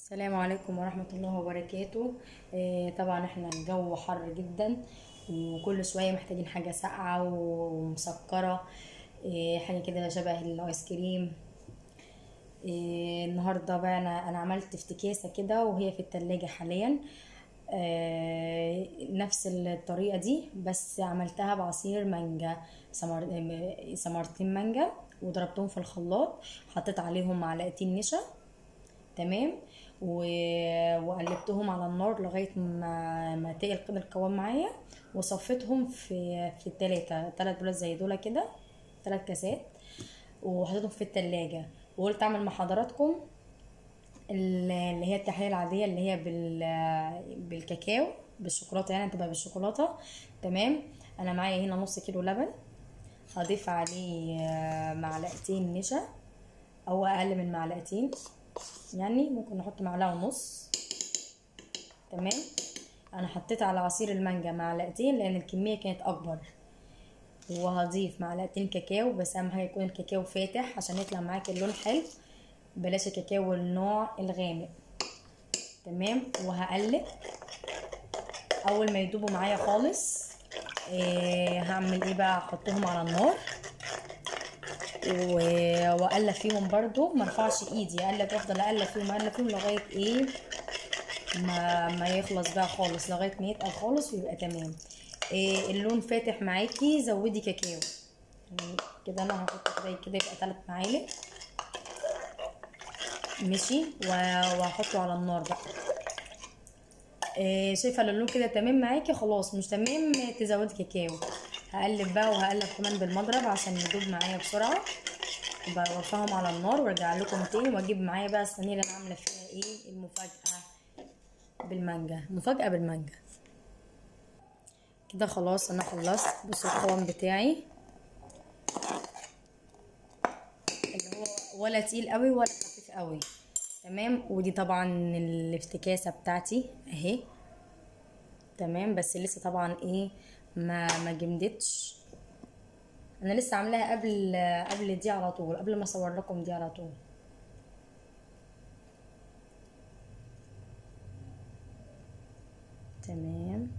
السلام عليكم ورحمة الله وبركاته آه، طبعا احنا الجو حر جدا وكل شوية محتاجين حاجة ساقعة ومسكرة آه، حاجة كده شبه الايس كريم آه، النهاردة بقى انا انا عملت افتكاسة كده وهي في التلاجة حاليا آه، نفس الطريقة دي بس عملتها بعصير مانجا ثمر آه، ثمرتين مانجا وضربتهم في الخلاط حطيت عليهم معلقتين نشا تمام و... وقلبتهم على النار لغايه ما ما تقل كده القوام معايا وصفيتهم في في التلاتة تلات دول زي دول كده تلات كاسات وحطيتهم في التلاجة وقلت اعمل مع حضراتكم ال- اللي هي التحلية العادية اللي هي بال... بالكاكاو بالشوكولاتة يعني تبقى بالشوكولاتة تمام انا معايا هنا نص كيلو لبن هضيف عليه آه، معلقتين نشا او اقل من معلقتين يعني ممكن نحط معلقه ونص تمام انا حطيت على عصير المانجا معلقتين لان الكميه كانت اكبر وهضيف معلقتين كاكاو بس اهم حاجه يكون الكاكاو فاتح عشان يطلع معاك اللون حلو بلاش الكاكاو النوع الغامق تمام وهقلب اول ما يدوبوا معايا خالص إيه هعمل ايه بقى احطهم على النار و- واقلب فيهم برضو ما ارفعش ايدي اقلب افضل اقلب فيهم اقلب فيهم لغايه ايه ما ما يخلص بقى خالص لغايه ما يتقل خالص ويبقى تمام إيه اللون فاتح معاكي زودي كاكاو يعني كده انا هحط كده كده يبقى ثلاث معالق ماشي و- وهحطه على النار بقى إيه شايفه اللون كده تمام معاكي خلاص مش تمام تزودي كاكاو هقلب بقى وهقلب كمان بالمضرب عشان يدوب معايا بسرعه برفعهم على النار وارجع لكم تاني واجيب معايا بقى الصينيه اللي انا عامله فيها ايه المفاجاه بالمانجا مفاجاه بالمانجا كده خلاص انا خلصت بصوا القوام بتاعي اللي هو ولا تقيل قوي ولا خفيف قوي تمام ودي طبعا الافتكاسه بتاعتي اهي تمام بس لسه طبعا ايه ما ما جمدتش انا لسه عاملاها قبل قبل دي على طول قبل ما اصور لكم دي على طول تمام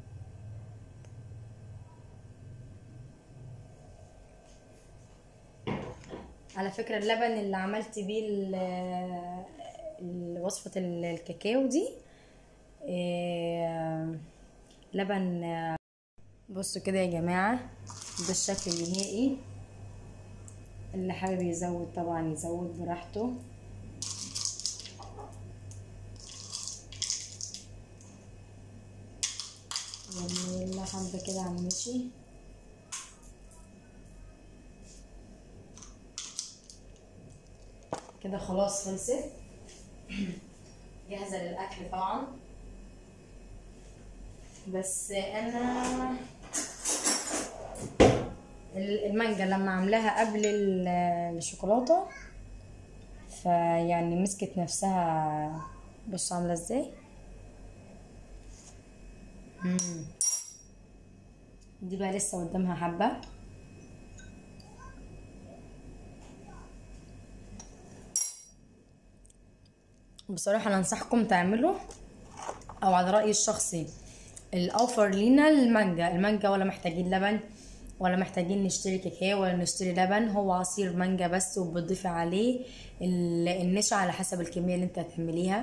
على فكرة اللبن اللي عملت بيه ال- ال- وصفة ال- الكاكاو دي إيه، لبن آه، بصوا كده يا جماعة ده الشكل النهائي اللي حابب يزود طبعا يزود براحته يلا حبة كده على المشي كده خلاص خلصت جاهزة للأكل طبعا بس أنا المانجا لما عاملاها قبل ال- الشوكولاتة فيعني مسكت نفسها بصوا عاملة ازاي مم. دي بقى لسه قدامها حبة بصراحة أنا أنصحكم تعملوا أو على رأيي الشخصي الأوفر لينا المانجا المانجا ولا محتاجين لبن ولا محتاجين نشتري كاكاو ولا نشتري لبن هو عصير مانجا بس وبتضيفي عليه ال- النشا على حسب الكمية اللي انت هتعمليها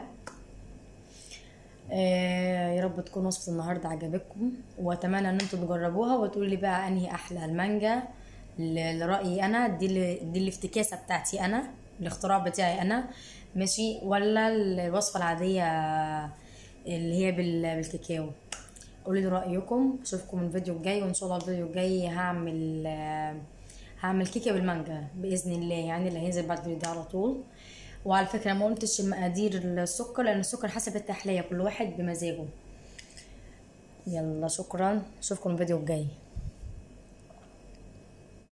آه يا رب تكون وصفة النهاردة عجبتكم واتمنى ان انتوا تجربوها وتقولوا لي بقى انهي احلى المانجا ل- لرأيي انا دي ال- دي الافتكاسة بتاعتي انا الاختراع بتاعي انا ماشي ولا الوصفة العادية اللي هي بال- بالكاكاو قولوا لي رأيكم اشوفكم الفيديو الجاي وان شاء الله الفيديو الجاي هعمل آه، هعمل كيكه بالمانجا باذن الله يعني اللي هينزل بعد الفيديو ده على طول وعلى فكره ما قلتش مقادير السكر لان السكر حسب التحليه كل واحد بمزاجه يلا شكرا اشوفكم الفيديو الجاي